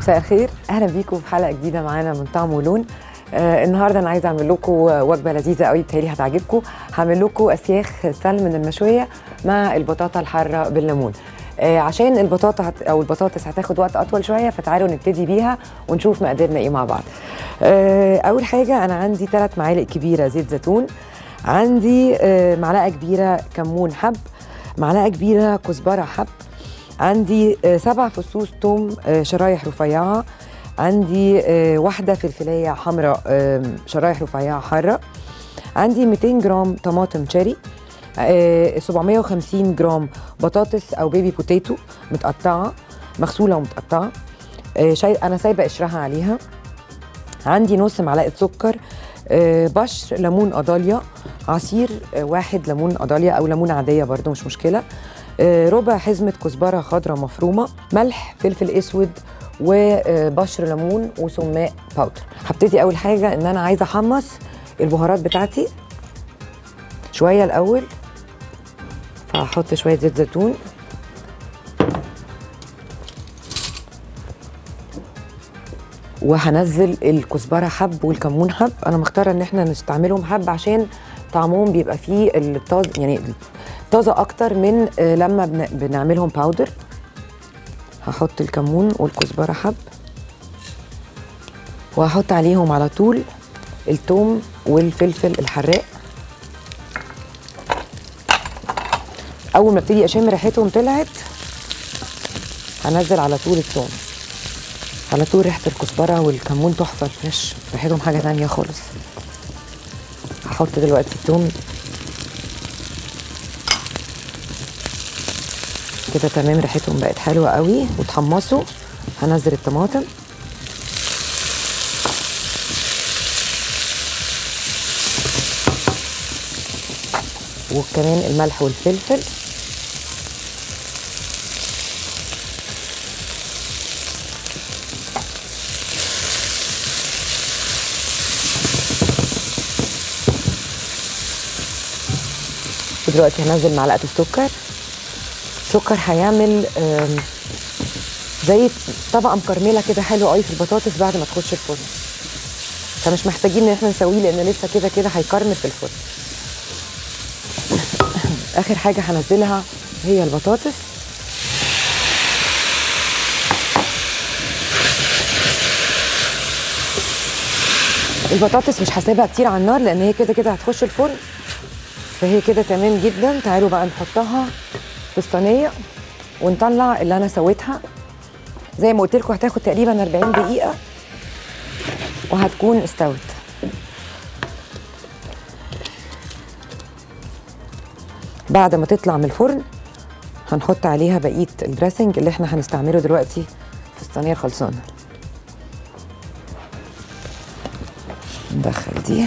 مساء الخير اهلا بيكم في حلقه جديده معانا من طعم ولون آه النهارده انا عايزه اعمل لكم وجبه لذيذه قوي بتهيألي هتعجبكم هعمل لكم اسياخ سلمون المشويه مع البطاطا الحاره بالليمون آه عشان البطاطا هت او البطاطس هتاخد وقت اطول شويه فتعالوا نبتدي بيها ونشوف مقاديرنا ايه مع بعض آه اول حاجه انا عندي ثلاث معالق كبيره زيت زيتون عندي آه معلقه كبيره كمون حب معلقه كبيره كزبره حب عندي آه، سبع فصوص توم آه، شرايح رفيعه عندي آه، واحده فلفلايه حمراء آه، شرايح رفيعه حاره عندي 200 جرام طماطم شيري آه، 750 جرام بطاطس او بيبي بوتيتو متقطعه مغسوله ومتقطعه آه، شاي انا سايبه قشرها عليها عندي نص معلقه سكر آه، بشر ليمون قضاليا عصير آه، واحد ليمون قضاليا او ليمون عاديه برضو مش مشكله آه، ربع حزمه كزبره خضراء مفرومه ملح فلفل اسود وبشر ليمون وسماق باودر هبتدي اول حاجه ان انا عايزه احمص البهارات بتاعتي شويه الاول فهحط شويه زيت زيتون وهنزل الكزبره حب والكمون حب انا مختاره ان احنا نستعملهم حب عشان طعمهم بيبقى فيه الطاز يعني طازه اكتر من آه، لما بن- بنعملهم باودر هحط الكمون والكزبره حب وهحط عليهم على طول الثوم والفلفل الحراق اول ما ابتدي اشم ريحتهم طلعت هنزل على طول الثوم على طول ريحه الكزبره والكمون تحفه الفريش ريحتهم حاجه تانية خالص هحط دلوقتي الثوم كده تمام ريحتهم بقت حلوه قوي وتحمصوا هنزل الطماطم وكمان الملح والفلفل ودلوقتي هنزل معلقه السكر السكر هيعمل آم، زي طبقه مكرمله كده حلوه قوي في البطاطس بعد ما تخش الفرن فمش محتاجين ان احنا نسويه لان لسه كده كده هيكرمل في الفرن اخر حاجه هنزلها هي البطاطس البطاطس مش هسيبها كتير على النار لان هي كده كده هتخش الفرن فهي كده تمام جدا تعالوا بقى نحطها في الصينيه ونطلع اللي انا سويتها زي ما قلت لكم هتاخد تقريبا 40 دقيقه وهتكون استوت بعد ما تطلع من الفرن هنحط عليها بقيه الدريسنج اللي احنا هنستعمله دلوقتي في الصينيه الخلصانه ندخل دي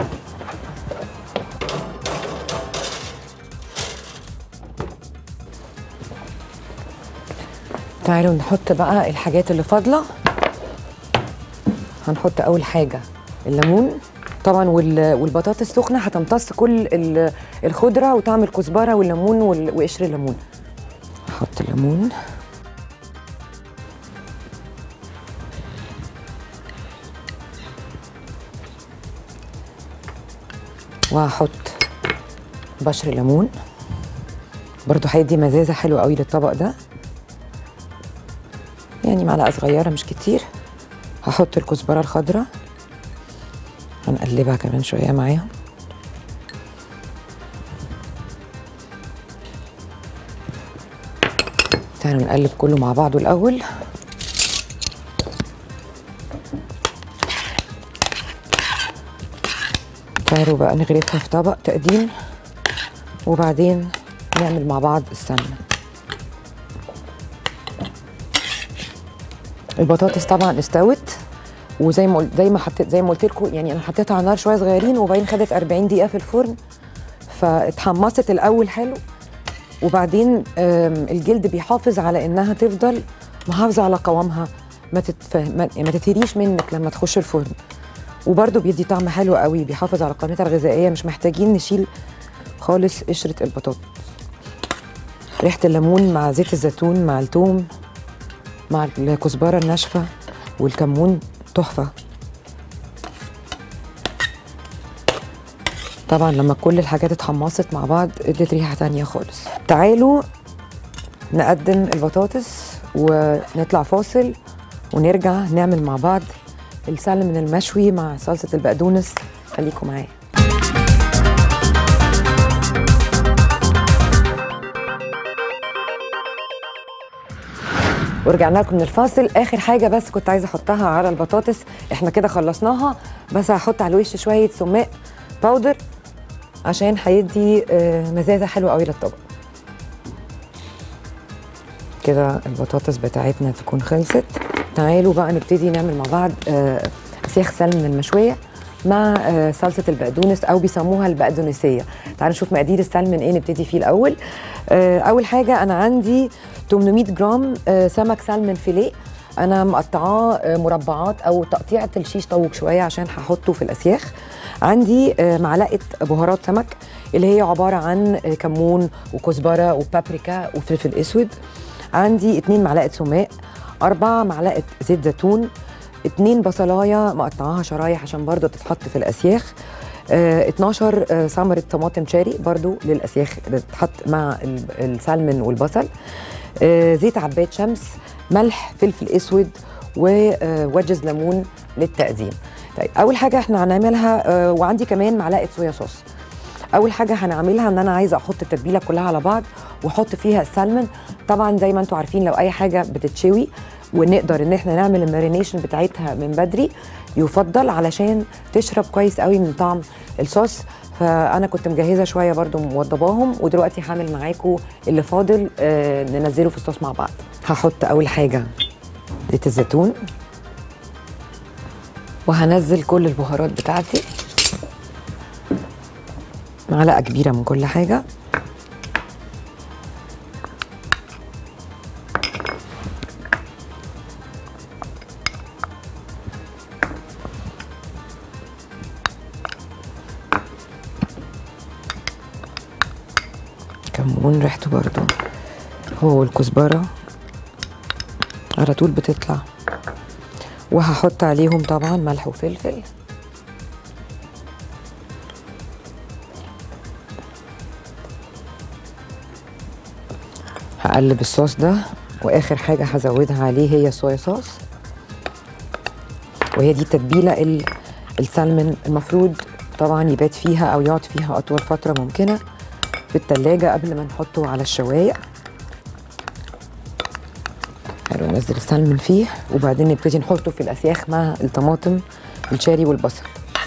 تعالوا نحط بقى الحاجات اللي فاضله هنحط اول حاجه الليمون طبعا وال- والبطاطس سخنه هتمتص كل ال- الخضره وطعم الكزبره والليمون وال- وقشر الليمون احط الليمون وهحط بشر ليمون برضو هيدي مزازه حلوه قوي للطبق ده يعني معلقه صغيره مش كتير هحط الكزبره الخضراء هنقلبها كمان شويه معاهم تعالوا نقلب كله مع بعضه الاول تعالوا بقى نغرفها في طبق تقديم وبعدين نعمل مع بعض السمنه البطاطس طبعا استوت وزي ما قلت زي ما حطيت زي ما قلت لكم يعني انا حطيتها على النار شويه صغيرين وبعدين خدت 40 دقيقه في الفرن فاتحمصت الاول حلو وبعدين آم، الجلد بيحافظ على انها تفضل محافظه على قوامها ما تتف... ما ما تتهريش منك لما تخش الفرن وبرده بيدي طعم حلو قوي بيحافظ على قيمتها الغذائيه مش محتاجين نشيل خالص قشره البطاطس ريحه الليمون مع زيت الزيتون مع الثوم مع الكزبره الناشفه والكمون تحفه طبعا لما كل الحاجات اتحمصت مع بعض ادت ريحه تانية خالص تعالوا نقدم البطاطس ونطلع فاصل ونرجع نعمل مع بعض السلمون المشوي مع صلصه البقدونس خليكم معايا ورجعنا لكم من الفاصل اخر حاجه بس كنت عايزه احطها على البطاطس احنا كده خلصناها بس هحط على الوش شويه سماق باودر عشان هيدي آه، مزازه حلوه قوي للطبق كده البطاطس بتاعتنا تكون خلصت تعالوا بقى نبتدي نعمل مع بعض آه، سيخ سلمون المشويه مع آه، صلصه البقدونس او بيسموها البقدونسيه تعالوا نشوف مقادير السلمون ايه نبتدي فيه الاول آه، اول حاجه انا عندي 800 جرام آه، سمك سلمون فيليه انا مقطعاه آه، مربعات او تقطيعه الشيش طاووق شويه عشان هحطه في الاسياخ عندي آه، معلقه بهارات سمك اللي هي عباره عن آه، كمون وكزبره وبابريكا وفلفل اسود عندي اتنين معلقه سماق أربعة معلقة زيت زيتون اتنين بصلاية مقطعاها شرايح عشان برضو تتحط في الأسياخ اه 12 آه، ثمرة طماطم شاري برضو للأسياخ تتحط مع ال- السلمون والبصل آه، زيت عباد شمس ملح فلفل اسود ووجز ليمون للتقديم طيب اول حاجه احنا هنعملها آه، وعندي كمان معلقه صويا صوص اول حاجه هنعملها ان انا عايزه احط التتبيله كلها على بعض واحط فيها السلمون طبعا زي ما انتم عارفين لو اي حاجه بتتشوي ونقدر ان احنا نعمل المارينيشن بتاعتها من بدري يفضل علشان تشرب كويس قوي من طعم الصوص فانا كنت مجهزه شويه برضو موضباهم ودلوقتي هعمل معاكم اللي فاضل آه ننزله في الصوص مع بعض هحط اول حاجه زيت الزيتون وهنزل كل البهارات بتاعتي معلقه كبيره من كل حاجه كمون ريحته برضو هو والكزبره على طول بتطلع وهحط عليهم طبعا ملح وفلفل هقلب الصوص ده واخر حاجه هزودها عليه هي صويا صوص وهي دي التتبيله ال- السلمون المفروض طبعا يبات فيها او يقعد فيها اطول فتره ممكنه في التلاجة قبل ما نحطه على الشوايه حلو ننزل السلمون فيه وبعدين نبتدي نحطه في الاسياخ مع الطماطم الشاري والبصل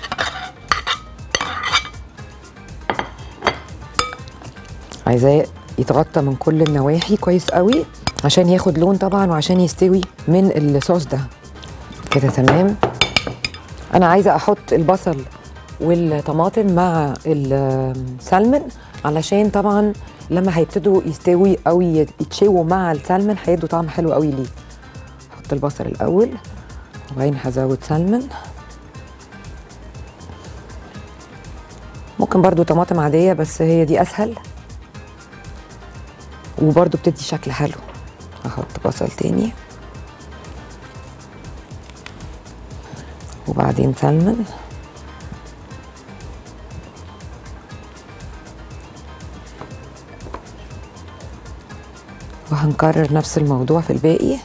عايزاه يتغطى من كل النواحي كويس قوي عشان ياخد لون طبعا وعشان يستوي من الصوص ده كده تمام انا عايزه احط البصل والطماطم مع السلمون علشان طبعا لما هيبتدوا يستوي او يتشووا مع السلمون هيدوا طعم حلو قوي ليه احط البصل الاول وبعدين هزود سلمون ممكن برضو طماطم عاديه بس هي دي اسهل وبرضو بتدي شكل حلو هحط بصل تاني وبعدين سلمون وهنكرر نفس الموضوع في الباقي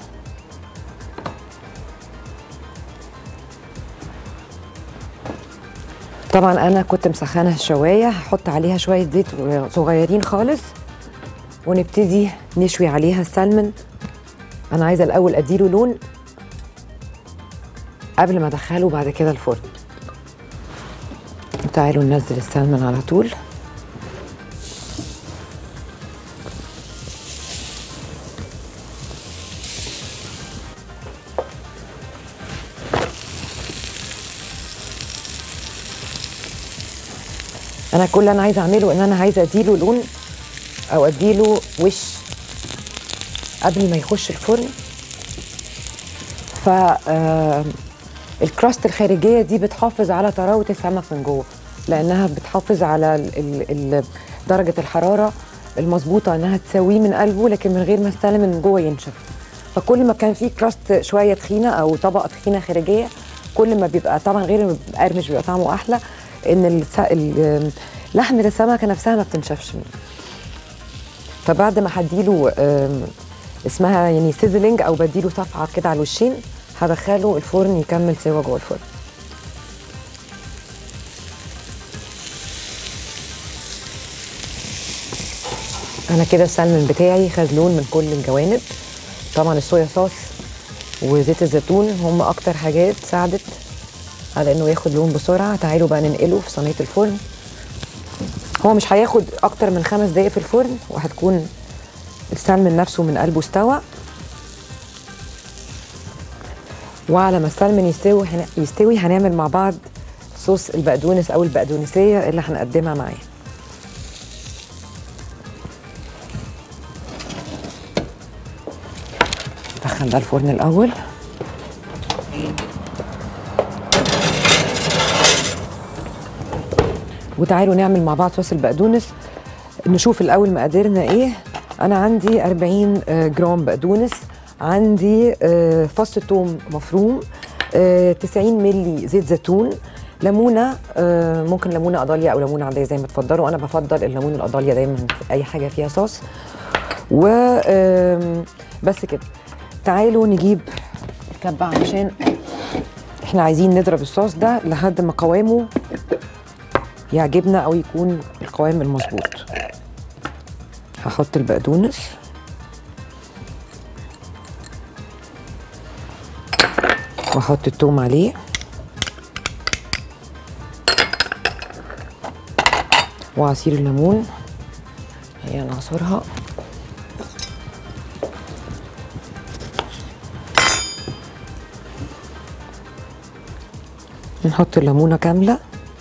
طبعا انا كنت مسخنه الشوايه هحط عليها شويه زيت صغيرين خالص ونبتدي نشوي عليها السلمون انا عايزه الاول اديله لون قبل ما ادخله بعد كده الفرن تعالوا ننزل السلمون على طول انا كل اللي انا عايزه اعمله ان انا عايزه اديله لون او اديله وش قبل ما يخش الفرن ف آه، الكراست الخارجيه دي بتحافظ على طراوه السمك من جوه لانها بتحافظ على ال ال ال درجه الحراره المظبوطه انها تسويه من قلبه لكن من غير ما السلم من جوه ينشف فكل ما كان فيه كراست شويه تخينه او طبقه تخينه خارجيه كل ما بيبقى طبعا غير ما بيبقى قرمش بيبقى طعمه احلى ان الس- ال- لحمه السمكه نفسها ما بتنشفش منه فبعد ما هديله آم، اسمها يعني سيزلينج او بديله صفعه كده على الوشين هدخله الفرن يكمل سوا جوه الفرن انا كده السلمون بتاعي خد لون من كل الجوانب طبعا الصويا صوص وزيت الزيتون هم اكتر حاجات ساعدت على انه ياخد لون بسرعه تعالوا بقى ننقله في صينيه الفرن هو مش هياخد اكتر من خمس دقايق في الفرن وهتكون السلمون نفسه من قلبه استوى وعلى ما السلمون يستوي هن- يستوي هنعمل مع بعض صوص البقدونس او البقدونسيه اللي هنقدمها معاه ندخل ده الفرن الاول وتعالوا نعمل مع بعض صوص البقدونس نشوف الاول مقاديرنا ايه انا عندي 40 آه، جرام بقدونس عندي آه، فص ثوم مفروم آه، 90 ملي زيت زيتون ليمونه آه، ممكن ليمونه قضاليا او ليمونه عاديه زي ما تفضلوا انا بفضل الليمون القضاليا دايما في اي حاجه فيها صوص و آم، بس كده تعالوا نجيب كبة علشان احنا عايزين نضرب الصوص ده لحد ما قوامه يعجبنا او يكون القوام المظبوط هحط البقدونس واحط التوم عليه وعصير الليمون هي نعصرها نحط الليمونه كامله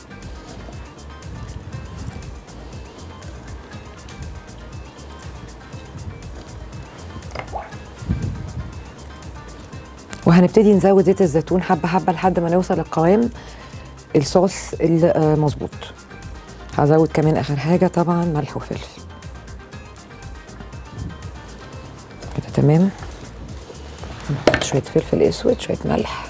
وهنبتدي نزود زيت الزيتون حبه حبه لحد ما نوصل للقوام الصوص المظبوط هزود كمان اخر حاجه طبعا ملح وفلفل كده تمام نحط شويه فلفل اسود شويه ملح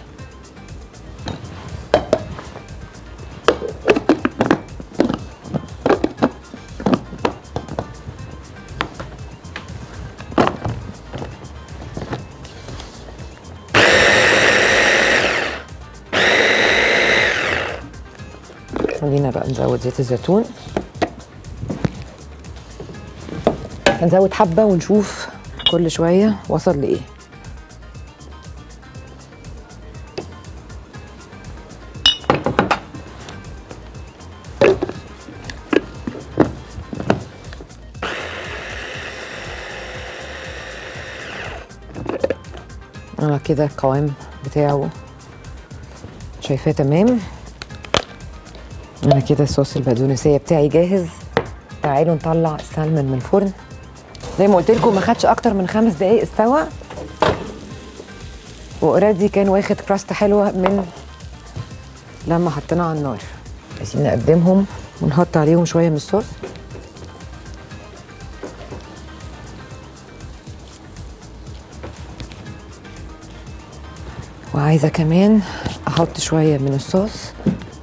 خلينا بقى نزود زيت الزيتون هنزود حبة ونشوف كل شوية وصل لإيه أنا كده القوام بتاعه شايفاه تمام انا كده الصوص البقدونسيه بتاعي جاهز تعالوا نطلع السلمون من الفرن زي ما قلت لكم ما خدش اكتر من خمس دقايق استوى واوريدي كان واخد كراست حلوه من لما حطيناه على النار عايزين نقدمهم ونحط عليهم شويه من الصوص وعايزه كمان احط شويه من الصوص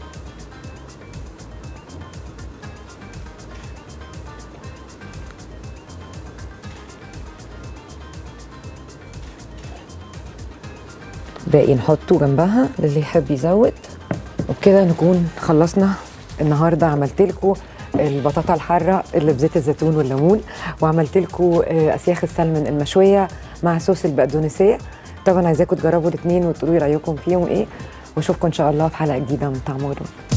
باقي نحطه جنبها للي يحب يزود وبكده نكون خلصنا النهارده عملت لكم البطاطا الحاره اللي بزيت الزيتون والليمون وعملت لكم اسياخ السلمون المشويه مع صوص البقدونسيه طبعا عايزاكم تجربوا الاثنين وتقولوا لي رايكم فيهم ايه واشوفكم ان شاء الله في حلقه جديده من طعم ودون